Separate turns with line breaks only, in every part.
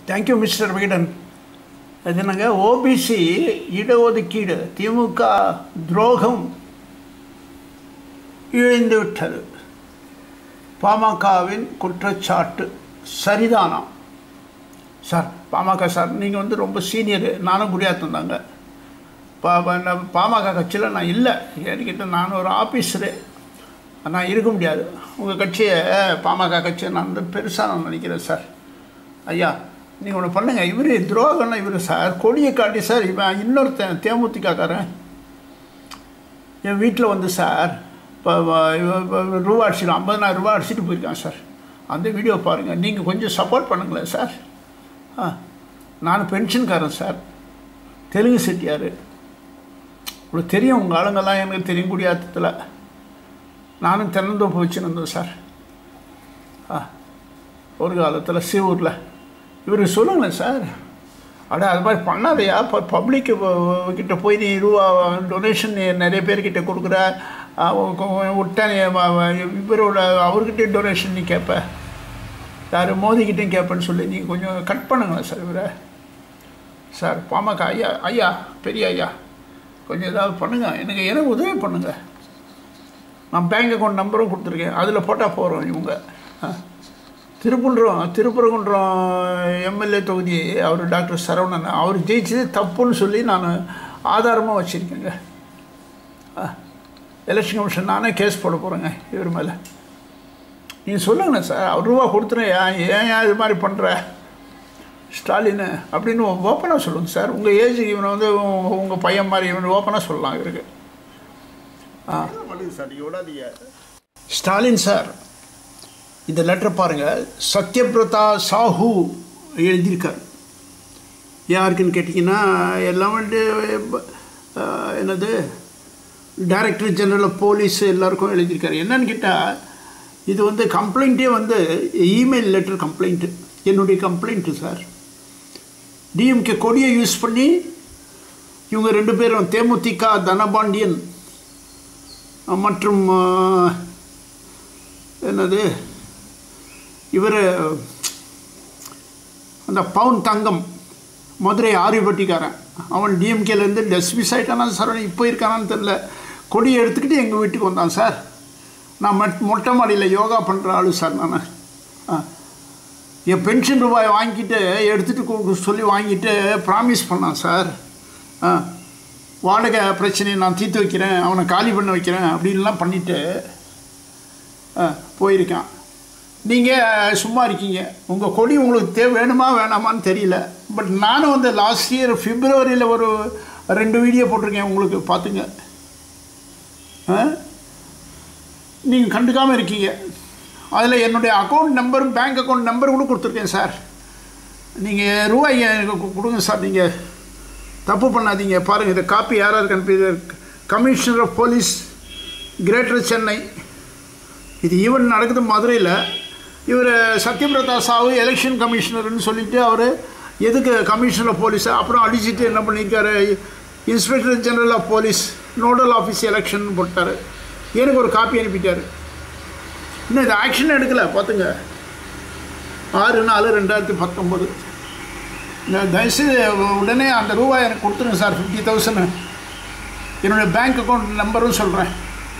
Thank you mister Vikatan அது என்னங்க OBC இடஒதுக்கீடு திமுக துரோகம் இழைந்து விட்டது பாமகவின் குற்றச்சாட்டு சரிதானா சார் பாமக சார் நீங்கள் வந்து ரொம்ப சீனியரு நானும் குடியாத்தம் தாங்க பா பா- நான் பாமக கட்சியில் நான் இல்லை என்கிட்ட நான் ஒரு ஆஃபீஸரு நான் இருக்க முடியாது உங்கள் கட்சியை பாமக கட்சியை நான் வந்து பெருசாக நான் நினைக்கிறேன் சார் ஐயா நீங்கள் ஒன்று பண்ணுங்கள் இவர் துரோகம்னா இவர் சார் கொடியை காட்டி சார் இவன் இன்னொருத்தன் தேமுதிகக்காரன் என் வீட்டில் வந்து சார் இப்போ ரூபா அடிச்சிடும் ஐம்பதனாயிரம் ரூபா அடிச்சிட்டு போயிருக்கான் சார் அந்த வீடியோ பாருங்கள் நீங்கள் கொஞ்சம் சப்போர்ட் பண்ணுங்களேன் சார் ஆ நான் பென்ஷன்காரன் சார் தெலுங்கு செட்டியார் உங்களுக்கு தெரியும் உங்கள் ஆளுங்கெல்லாம் எனக்கு தெரியும் குடியாத்தத்தில் நானும் தென்னந்தோப்பு வச்சுருந்தேன் சார் ஆ ஒரு காலத்தில் சீவூரில் இவர் சொல்லுங்களேன் சார் அட அது மாதிரி பண்ணாதையா இப்போ பப்ளிக்கு கிட்ட போய் நீ ரூபா டொனேஷன் நிறைய பேர்கிட்ட கொடுக்குற விட்டா நீ வ- வ- இவரோட அவர்கிட்ட டொனேஷன் நீ கேட்ப யார் மோதிக்கிட்டையும் கேட்பேன்னு சொல்லி நீங்கள் கொஞ்சம் கட் பண்ணுங்களேன் சார் இவரை சார் பாமக ஐயா ஐயா பெரிய ஐயா கொஞ்சம் ஏதாவது பண்ணுங்கள் எனக்கு எனக்கு உதவி பண்ணுங்கள் நான் பேங்க் அக்கௌண்ட் நம்பரும் கொடுத்துருக்கேன் அதில் போட்டால் போகிறோம் இவங்க ஆ. திருப்பூன்றம் திருப்பரங்குன்றம் எம்எல்ஏ தொகுதி அவர் டாக்டர் சரவணன் அவர் ஜெயிச்சது தப்புன்னு சொல்லி நான் ஆதாரமாக வச்சுருக்கேங்க எலெக்ஷன் கமிஷன் நானே கேஸ் போட போகிறேங்க இவர் மேலே நீங்கள் சொல்லுங்கண்ணே சார் அவர் ரூபா கொடுத்துறேன் ஏன் ஏன் ஏன் இது மாதிரி பண்ணுற ஸ்டாலின் அப்படின்னு ஓப்பனாக சொல்லுங்கள் சார் உங்கள் ஏஜுக்கு இவனை வந்து உங்கள் பையன் மாதிரி இவனை ஓப்பனாக சொல்லலாம் இவருக்கு ஆ
பண்ணுங்க சார் நீங்கள் விடாதீங்க
ஸ்டாலின் சார் இந்த லெட்டர் பாருங்கள் சத்யபிரதா சாஹூ எழுதியிருக்கார் யாருக்குன்னு கேட்டிங்கன்னா எல்லாம் வந்து அஹ், என்னது டைரக்டர் ஜெனரல் ஆஃப் போலீஸ் எல்லாருக்கும் எழுதியிருக்காரு என்னன்னு கேட்டால் இது வந்து கம்ப்ளைண்ட்டே வந்து இமெயில் லெட்டர் கம்ப்ளைண்ட்டு என்னுடைய கம்ப்ளைண்ட்டு சார் டிஎம்கே கொடியை யூஸ் பண்ணி இவங்க ரெண்டு பேரும் தேமுதிக தனபாண்டியன் மற்றும் அஹ், என்னது இவர் அந்த பவுன் தங்கம் மதுரை ஆரியப்பட்டிக்காரன் அவன் டிஎம்கேலேருந்து டெஸ்மிஸ் ஆகிட்டானா சரவணன் இப்போ இருக்கானான்னு தெரில கொடியை எடுத்துக்கிட்டு எங்கள் வீட்டுக்கு வந்தான் சார் நான் மட் மொட்டை மாடியில் யோகா பண்ணுற ஆளு சார் நான் ஆ என் பென்ஷன் ரூபாய் வாங்கிட்டு எடுத்துகிட்டு கு- சொல்லி வாங்கிட்டு ப்ராமிஸ் பண்ணான் சார் ஆ வாடகை பிரச்சனையை நான் தீர்த்து வைக்கிறேன் அவனை காலி பண்ண வைக்கிறேன் அப்படின்லாம் பண்ணிவிட்டு போயிருக்கான் நீங்கள் சும்மா இருக்கீங்க உங்கள் கொடி உங்களுக்கு தே வேணுமா வேணாமான்னு தெரியல பட் நானும் வந்து லாஸ்ட் இயர் பிப்ரவரியில் ஒரு ரெண்டு வீடியோ போட்டிருக்கேன் உங்களுக்கு பார்த்துங்க நீங்கள் கண்டுக்காமல் இருக்கீங்க அதில் என்னுடைய account number bank account number கூட கொடுத்துருக்கேன் சார் நீங்கள் ரூபாய் எனக்கு கு- கொடுங்க சார் நீங்கள் தப்பு பண்ணாதீங்க பாருங்கள் இந்த காப்பி யார் யாருக்கு அனுப்பியது commissioner of police greater Chennai இது ஈவன் நடக்குது மதுரையில் இவர் சத்யபிரதா சாவு எலெக்ஷன் கமிஷனர்னு சொல்லிட்டு அவர் எதுக்கு கமிஷனர் ஆஃப் போலீஸ் அப்புறம் அடிச்சுட்டு என்ன பண்ணியிருக்காரு inspector general of police nodal office election போட்டார் எனக்கு ஒரு காப்பி அனுப்பிட்டார் இன்னும் இது ஆக்ஷன் எடுக்கலை பார்த்துங்க ஆறு நாலு ரெண்டாயிரத்தி பத்தொம்பது தயவுசெய்து உடனே அந்த ரூபாய் எனக்கு கொடுத்துருங்க சார் ஃபிஃப்டி தௌசண்ட் என்னுடைய பேங்க் அக்கௌண்ட் நம்பரும் சொல்கிறேன்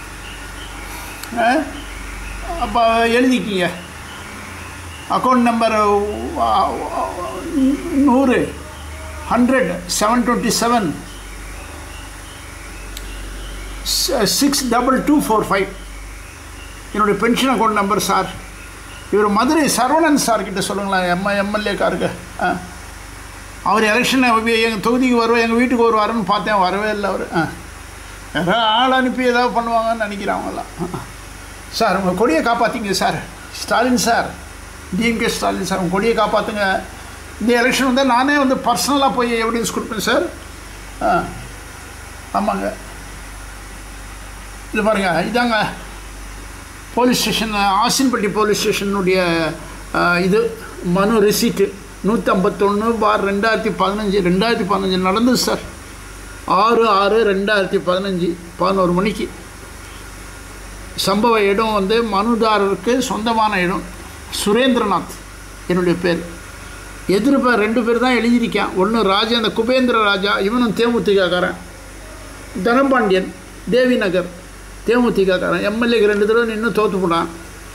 அப்போ எழுதிக்கிங்க அக்கௌண்ட் நம்பர் நூறு hundred seven twenty seven six double two four five என்னுடைய பென்ஷன் அக்கௌண்ட் நம்பர் சார் இவர் மதுரை சரவணன் சார் கிட்ட சொல்லுங்களேன் எம் எம்எல்ஏக்காருக்கு ஆ அவர் எலெக்ஷன் எங்கள் தொகுதிக்கு வருவா எங்கள் வீட்டுக்கு வருவாருன்னு பார்த்தேன் வரவே இல்லை அவர் ஆ யாராவது ஆள் அனுப்பி ஏதாவது பண்ணுவாங்கன்னு நினைக்கிறேன் அவங்கெல்லாம் சார் உங்கள் கொடியை காப்பாற்றிங்க sir Stalin sir DMK Stalin sir உங்கள் கொடியை காப்பாற்றுங்க இந்த எலெக்ஷன் வந்தால் நானே வந்து பர்சனலாக போய் எவிடன்ஸ் கொடுப்பேன் சார் ஆ ஆமாங்க இது பாருங்க இதாங்க போலீஸ் ஸ்டேஷன் ஆசின்பட்டி போலீஸ் ஸ்டேஷனுடைய ஆ, இது மனு ரிசீட்டு நூற்றி ஐம்பத்தொன்று பார் ரெண்டாயிரத்தி பதினஞ்சு ரெண்டாயிரத்தி பதினஞ்சு நடந்தது சார் ஆறு ஆறு ரெண்டாயிரத்தி பதினஞ்சு பதினோரு மணிக்கு சம்பவ இடம் வந்து மனுதாரருக்கு சொந்தமான இடம் சுரேந்திரநாத் என்னுடைய பேர் எதிர்ப்ப ரெண்டு பேர் தான் எழுதியிருக்கான் ஒன்று ராஜா அந்த குபேந்திர ராஜா இவனும் தேமுதிகக்காரன் தனபாண்டியன் தேவி நகர் தேமுதிகக்காரன் எம்எல்ஏக்கு ரெண்டு தடவை நின்று தோற்று போனான்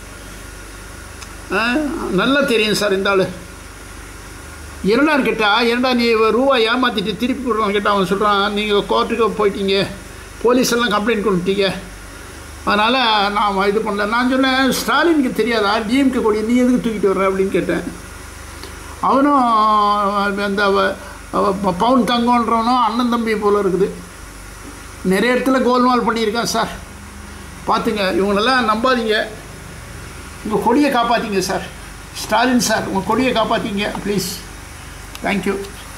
ஆ, நல்லா தெரியும் சார் இந்த ஆள் இரண்டார் கேட்டா இரண்டா நீ ரூபா ஏமாற்றிட்டு திருப்பி கொடுறான்னு கேட்டால் அவன் சொல்கிறான் நீங்கள் கோர்ட்டுக்கு போயிட்டீங்க போலீஸ் எல்லாம் கம்ப்ளைண்ட் கொடுத்தீங்க அதனால் நான் இது பண்ணல நான் சொன்னேன் ஸ்டாலினுக்கு தெரியாதா டிஎம்கே கொடி நீ எதுக்கு தூக்கிட்டு வர்ற அப்படின்னு கேட்டேன் அவனும் அந்த அவ- அவ பவுன் தங்கன்றவனும் அண்ணன் தம்பி போல் இருக்குது நிறைய இடத்துல கோல்மால் பண்ணியிருக்கான் சார் பார்த்துங்க இவங்களெல்லாம் நம்பாதீங்க உங்கள் கொடியை காப்பாற்றிங்க சார் ஸ்டாலின் சார் உங்கள் கொடியை காப்பாற்றிங்க please thank you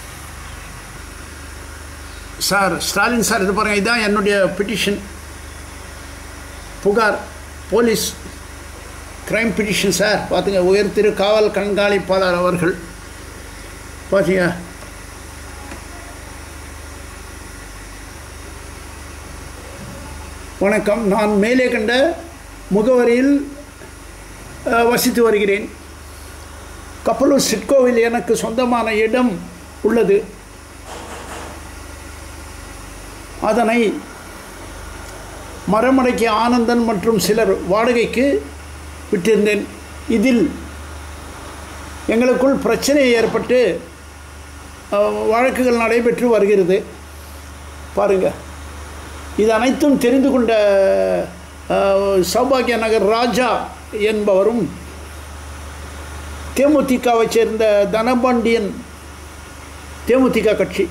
sir Stalin sir இது பாருங்கள் இதுதான் என்னுடைய பிட்டிஷன் புகார் போலீஸ் கிரைம் பிட்டிஷன் சார் பார்த்துங்க உயர் திரு காவல் கண்காணிப்பாளர் அவர்கள் பார்த்தீங்க வணக்கம் நான் மேலே கண்ட முகவரியில் அஹ், வசித்து வருகிறேன் கப்பலூர் சிட்கோவில் எனக்கு சொந்தமான இடம் உள்ளது அதனை மரமடைக்கு ஆனந்தன் மற்றும் சிலர் வாடகைக்கு விட்டிருந்தேன் இதில் எங்களுக்குள் பிரச்சனை ஏற்பட்டு அஹ், வழக்குகள் நடைபெற்று வருகிறது பாருங்க இது அனைத்தும் தெரிந்து கொண்ட அஹ், சௌபாகிய நகர் ராஜா என்பவரும் தேமுதிகவை சேர்ந்த தனபாண்டியன் தேமுதிக கட்சி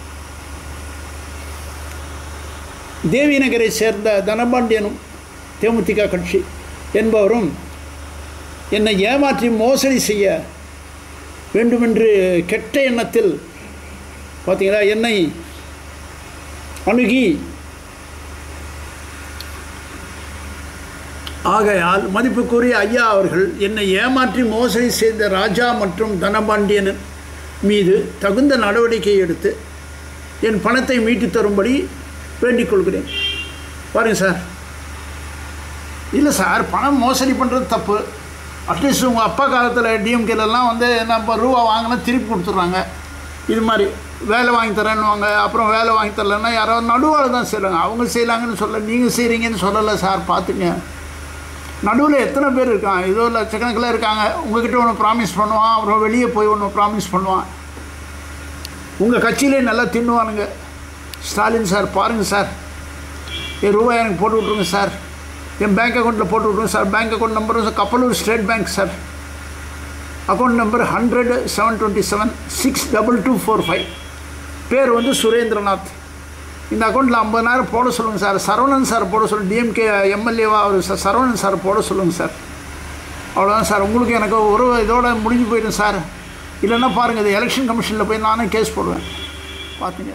தேவி நகரை சேர்ந்த தனபாண்டியனும் தேமுதிக கட்சி என்பவரும் என்னை ஏமாற்றி மோசடி செய்ய வேண்டுமென்று கெட்ட எண்ணத்தில் பார்த்தீங்களா என்னை அணுகி ஆகையால் மதிப்புக்குரிய ஐயா அவர்கள் என்னை ஏமாற்றி மோசடி செய்த ராஜா மற்றும் தனபாண்டியன் மீது தகுந்த நடவடிக்கை எடுத்து என் பணத்தை மீட்டுத் தரும்படி வேண்டிக் கொள்கிறேன் பாருங்க சார் இல்லை சார் பணம் மோசடி பண்ணுறது தப்பு அட்லீஸ்ட் உங்கள் அப்பா காலத்தில் டிஎம்கேலலாம் வந்து நம்ம ரூபா வாங்கினா திருப்பி கொடுத்துட்றாங்க இது மாதிரி வேலை வாங்கி தரேன்னுவாங்க அப்புறம் வேலை வாங்கி தரலன்னா யாராவது நடுவால் தான் செய்கிறாங்க அவங்க செய்யலாங்கன்னு சொல்ல நீங்கள் செய்கிறீங்கன்னு சொல்லலை சார் பார்த்துங்க நடுவில் எத்தனை பேர் இருக்காங்க ஏதோ லட்சக்கணக்கில் இருக்காங்க உங்ககிட்ட ஒன்று ப்ராமிஸ் பண்ணுவான் அப்புறம் வெளியே போய் ஒன்று ப்ராமிஸ் பண்ணுவான் உங்கள் கட்சியிலே நல்லா தின்னுவானுங்க ஸ்டாலின் சார் பாருங்கள் சார் என் ரூபாய் எனக்கு போட்டு விட்ருங்க சார் என் பேங்க் அக்கௌண்ட்டில் போட்டு விட்ருங்க sir bank account number Kappalur state bank sir account number hundred seven twenty seven six double two four five பேர் வந்து சுரேந்திரநாத் இந்த அக்கௌண்ட்டில் ஐம்பதாயிரம் போட சொல்லுங்கள் சார் சரவணன் சார் போட சொல்லுங்கள் டிஎம்கே எம்எல்ஏவா அவர் ச- சரவணன் சார் போட சொல்லுங்கள் சார் அவ்வளோதான் சார் உங்களுக்கு எனக்கு ஒரு இதோட முடிஞ்சு போயிடும் சார் இல்லைன்னா பாருங்கள் இது எலெக்ஷன் கமிஷனில் போய் நானே கேஸ் போடுவேன் பார்த்துங்க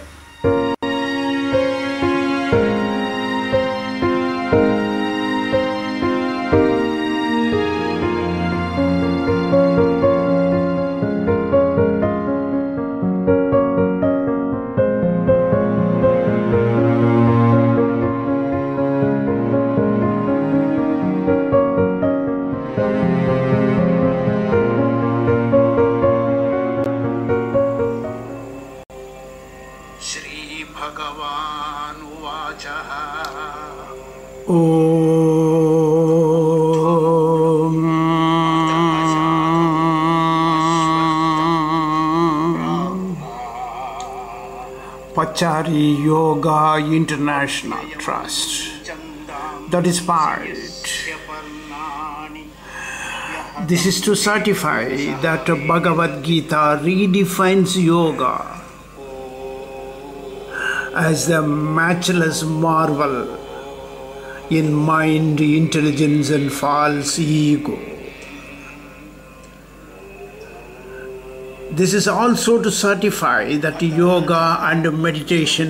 श्रीभगवानुवाचः ॐ Pachari Yoga International Trust. That is part. This is to certify that Bhagavad Gita redefines yoga as the matchless marvel in mind, intelligence, and false ego. This is also to certify that yoga and meditation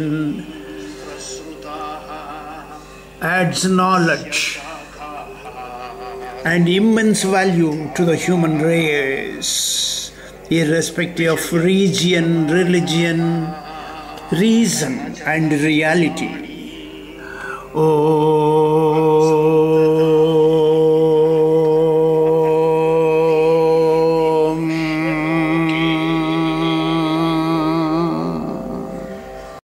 adds knowledge and immense value to the human race, irrespective of region, religion, reason, and reality. Oh.